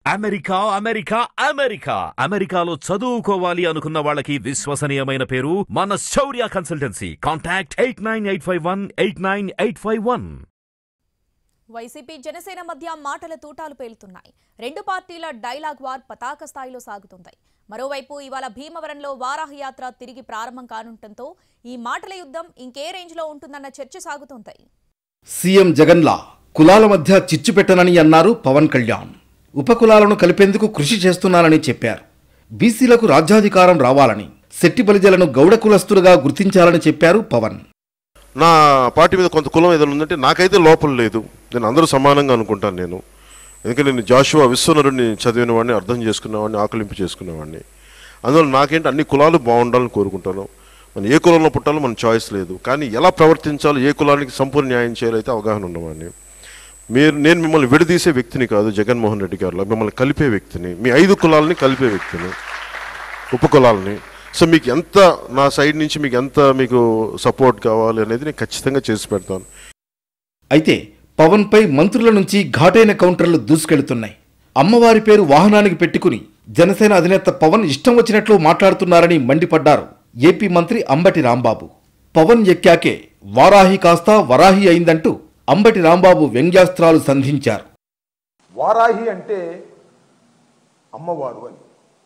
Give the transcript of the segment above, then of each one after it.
America America America అమెరికాలో చదువుకోవాలి అనుకున్న వాళ్ళకి విశ్వసనీయమైన పేరు మన Shaurya consultancy contact eight nine eight five one eight nine eight five one YCP Janasena మధ్య మాటల తూటాలు పేలుతున్నాయి రెండు పార్టీల డైలాగ్ వార్ పతాక స్థాయిలో సాగుతుంది మరోవైపు ఇవాళ భీమవరంలో వారాహ యాత్ర తిరిగి ప్రారంభం కానుండటంతో ఈ మాటల యుద్ధం ఇంకే రేంజ్లో ఉంటుందన్న చర్చ సాగుతోంది సీఎం జగన్లా కులాల మధ్య చిచ్చు పెట్టనని అన్నారు పవన్ కళ్యాణ్ ఉపకులాలను కలిపేందుకు కృషి చేస్తున్నానని చెప్పారు బీసీలకు రాజ్యాధికారం రావాలని శెట్టి బలిజలను గౌడ కులస్తులుగా గుర్తించాలని చెప్పారు పవన్ నా పార్టీ మీద కొంత కులం ఏదైనా ఉందంటే నాకైతే లోపల లేదు నేను అందరూ సమానంగా అనుకుంటాను నేను ఎందుకంటే నేను జాషువా విశ్వనరుడిని చదివిన వాడిని అర్థం చేసుకున్నవాడిని ఆకలింపు చేసుకునేవాడిని అందువల్ల నాకేంటి అన్ని కులాలు బాగుండాలని కోరుకుంటాను మనం ఏ కులంలో పుట్టాలో మన చాయిస్ లేదు కానీ ఎలా ప్రవర్తించాలో ఏ కులానికి సంపూర్ణ న్యాయం చేయాలో అయితే అవగాహన ఉన్నవాడిని మీరు నేను మిమ్మల్ని విడదీసే వ్యక్తిని కాదు జగన్మోహన్ రెడ్డి గారిలో మిమ్మల్ని కలిపే వ్యక్తిని మీ ఐదు కులాలని కలిపే వ్యక్తిని ఉపకులాలని సో మీకు ఎంత నా సైడ్ నుంచి మీకు ఎంత మీకు సపోర్ట్ కావాలి అనేది నేను ఖచ్చితంగా చేసి పెడతాను అయితే పవన్పై మంత్రుల నుంచి ఘాటైన కౌంటర్లు దూసుకెళ్తున్నాయి అమ్మవారి పేరు వాహనానికి పెట్టుకుని జనసేన అధినేత పవన్ ఇష్టం వచ్చినట్లు మాట్లాడుతున్నారని మండిపడ్డారు ఏపీ మంత్రి అంబటి రాంబాబు పవన్ ఎక్కాకే వారాహి కాస్త వరాహి అయిందంటూ అంబటి రాంబాబు వ్యంగ్యాస్త్రాలు సంధించారు వారాహి అంటే అమ్మవారు అని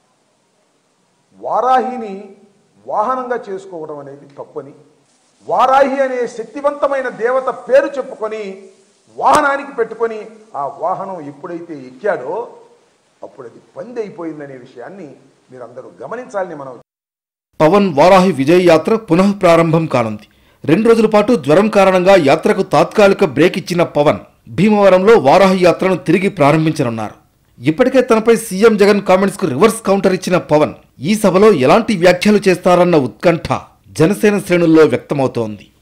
వారాహిని వాహనంగా చేసుకోవడం అనేది తప్పని వారాహి అనే శక్తివంతమైన దేవత పేరు చెప్పుకొని వాహనానికి పెట్టుకొని ఆ వాహనం ఎప్పుడైతే ఎక్కాడో అప్పుడు అది పంది అయిపోయిందనే విషయాన్ని మీరందరూ గమనించాలని మనం పవన్ వారాహి విజయ్ యాత్ర పునః ప్రారంభం కానుంది రెండు రోజుల పాటు జ్వరం కారణంగా యాత్రకు తాత్కాలిక బ్రేక్ ఇచ్చిన పవన్ భీమవరంలో వారాహి యాత్రను తిరిగి ప్రారంభించనున్నారు ఇప్పటికే తనపై సీఎం జగన్ కామెంట్స్ కు రివర్స్ కౌంటర్ ఇచ్చిన పవన్ ఈ సభలో ఎలాంటి వ్యాఖ్యలు చేస్తారన్న ఉత్కంఠ జనసేన శ్రేణుల్లో వ్యక్తమవుతోంది